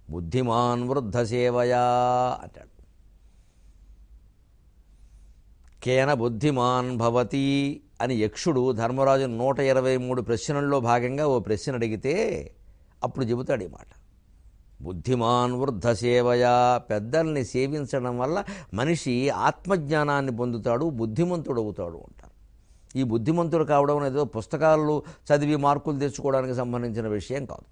బుద్ధిమాన్ వృద్ధ సేవయా అంటాడు కేన బుద్ధిమాన్ భవతి అని యక్షుడు ధర్మరాజు నూట ఇరవై మూడు ప్రశ్నల్లో భాగంగా ఓ ప్రశ్న అడిగితే అప్పుడు చెబుతాడు ఈ మాట బుద్ధిమాన్ వృద్ధ సేవయా పెద్దల్ని సేవించడం వల్ల మనిషి ఆత్మజ్ఞానాన్ని పొందుతాడు బుద్ధిమంతుడు అవుతాడు అంటారు ఈ బుద్ధిమంతుడు కావడం అనేది ఏదో పుస్తకాలు చదివి మార్కులు తెచ్చుకోవడానికి సంబంధించిన విషయం కాదు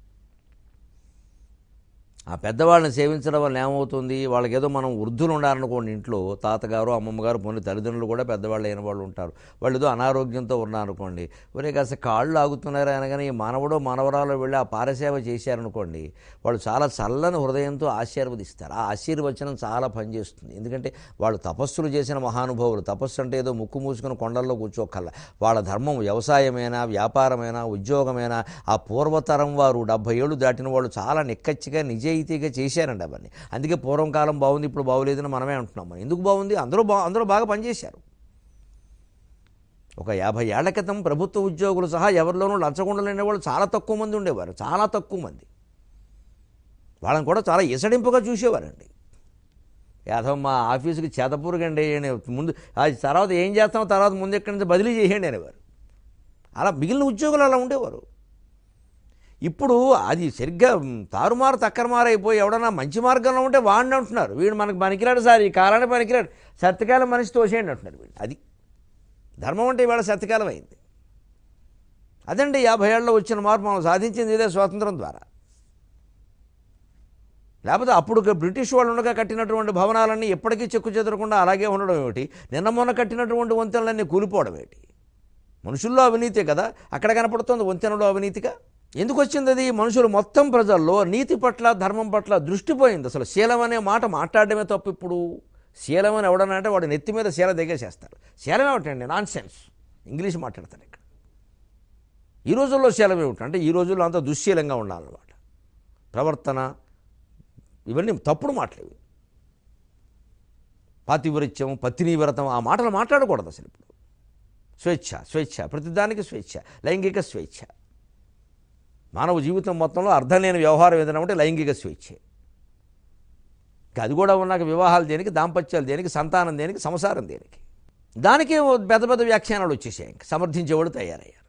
ఆ పెద్దవాళ్ళని సేవించడం వల్ల ఏమవుతుంది వాళ్ళకి ఏదో మనం వృద్ధులు ఉండాలనుకోండి ఇంట్లో తాతగారు అమ్మమ్మగారు పోనీ తల్లిదండ్రులు కూడా పెద్దవాళ్ళు అయిన వాళ్ళు ఉంటారు వాళ్ళు ఏదో అనారోగ్యంతో ఉన్నారనుకోండి ఒరే కాస్త కాళ్ళు ఆగుతున్నారు అనగానే ఈ మానవుడో మానవరాలు వెళ్ళి ఆ పారసేవ చేశారనుకోండి వాళ్ళు చాలా చల్లని హృదయంతో ఆశీర్వదిస్తారు ఆ ఆశీర్వచనం చాలా పనిచేస్తుంది ఎందుకంటే వాళ్ళు తపస్సులు చేసిన మహానుభావులు తపస్సు అంటే ఏదో ముక్కు మూసుకుని కొండల్లో కూర్చోకల్లా వాళ్ళ ధర్మం వ్యవసాయమైనా వ్యాపారమైనా ఉద్యోగమైనా ఆ పూర్వతరం వారు డెబ్బై ఏళ్ళు దాటిన వాళ్ళు చాలా నిక్కచ్చిగా నిజాయితీగా చేశారండి అవన్నీ అందుకే పూర్వం కాలం బాగుంది ఇప్పుడు బాగోలేదని మనమే అంటున్నాం మనం ఎందుకు బాగుంది అందరూ బా అందరూ బాగా పనిచేశారు ఒక యాభై ఏళ్ల క్రితం ప్రభుత్వ ఉద్యోగులు సహా ఎవరిలోనూ లంచగొండలు లేని వాళ్ళు చాలా తక్కువ మంది ఉండేవారు చాలా తక్కువ మంది వాళ్ళని కూడా చాలా ఇసడింపుగా చూసేవారండి యాదవ్ మా ఆఫీసుకి చేతపూరగండి అని ముందు అది తర్వాత ఏం చేస్తాం తర్వాత ముందు ఎక్కడి నుంచి బదిలీ చేయండి అనేవారు అలా మిగిలిన ఉద్యోగులు అలా ఉండేవారు ఇప్పుడు అది సరిగ్గా తారుమారు తక్కరమారు అయిపోయి ఎవడన్నా మంచి మార్గంలో ఉంటే వాడిని అంటున్నారు వీడు మనకు పనికిరాడు సార్ ఈ కాలానికి పనికిరాడు సత్యకాలం మనిషి తోసేయండి అంటున్నారు వీడు అది ధర్మం అంటే ఇవాళ సత్యకాలం అయింది అదండి యాభై ఏళ్ళలో వచ్చిన మార్పు మనం సాధించింది ఇదే స్వాతంత్రం ద్వారా లేకపోతే అప్పుడు బ్రిటిష్ వాళ్ళు ఉండగా కట్టినటువంటి భవనాలన్నీ ఎప్పటికీ చెక్కు చెదరకుండా అలాగే ఉండడం ఏమిటి నిన్న మొన్న కట్టినటువంటి వంతెనలన్నీ కూలిపోవడం ఏమిటి మనుషుల్లో అవినీతే కదా అక్కడ కనపడుతుంది వంతెనలో అవినీతిగా ఎందుకు వచ్చింది అది మనుషులు మొత్తం ప్రజల్లో నీతి పట్ల ధర్మం పట్ల దృష్టి పోయింది అసలు శీలం అనే మాట మాట్లాడడమే తప్పు ఇప్పుడు శీలం అని ఎవడన్నా అంటే వాడు నెత్తి మీద శీల దిగేసేస్తారు శీలం ఏమిటండి నాన్ సెన్స్ ఇంగ్లీష్ మాట్లాడతారు ఇక్కడ ఈ రోజుల్లో శీలం ఏమిటి అంటే ఈ రోజుల్లో అంత దుశ్శీలంగా ఉండాలన్నమాట ప్రవర్తన ఇవన్నీ తప్పుడు మాటలు ఇవి పాతివృత్యం పత్ని వ్రతం ఆ మాటలు మాట్లాడకూడదు అసలు ఇప్పుడు స్వేచ్ఛ స్వేచ్ఛ ప్రతిదానికి స్వేచ్ఛ లైంగిక స్వేచ్ఛ మానవ జీవితం మొత్తంలో అర్థం లేని వ్యవహారం ఏదైనా ఉంటే లైంగిక స్వేచ్ఛే ఇంకా అది కూడా ఉన్నాక వివాహాలు దేనికి దాంపత్యాలు దేనికి సంతానం దేనికి సంసారం దేనికి దానికి ఓ పెద్ద పెద్ద వ్యాఖ్యానాలు వచ్చేసాయి ఇంకా సమర్థించేవాడు తయారయ్యారు